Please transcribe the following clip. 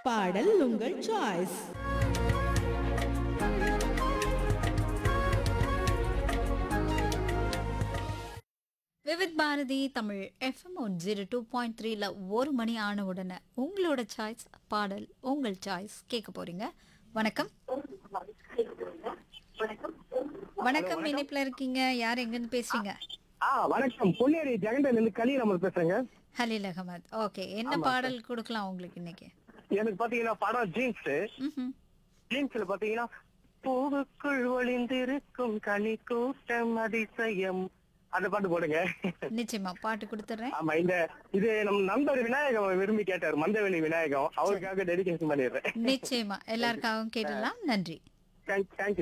பாடல் உங்கள் choice Vividh Bharati Tamil FM one zero two point த்ரீல ஒரு மணி ஆன உடனே உங்களோட சாய்ஸ் பாடல் உங்கள் சாய்ஸ் கேட்க போறீங்க வணக்கம் வணக்கம் இணைப்புல இருக்கீங்க யார் எங்கன்னு பேசுறீங்க ஆ வணக்கம் பொன்னேரி ஜெகண்டன் இருந்து கலீல் அமர் பேசுறேங்க ஹலீல் அகமத் ஓகே என்ன பாடல் கொடுக்கலாம் உங்களுக்கு இன்னைக்கு எனக்கு பாத்தீங்கன்னா படம் ஜீன்ஸ் ம்ஹும். ஜீன்ஸ்ல பாத்தீங்கன்னா பூவுக்குள் ஒளிந்திருக்கும் கனி கூட்டம் அதிசயம் அந்த பாட்டு போடுங்க நிச்சயமா பாட்டு கொடுத்துட்றேன் ஆமா இந்த இது நம்ம நண்பர் விநாயகம் விரும்பி கேட்டார் மந்தவெளி விநாயகம் அவருக்காக டெடிகேஷன் பண்ணிடுறேன் நிச்சயமா எல்லாருக்காகவும் கேட்டலாம் நன்றி தேங்க்யூ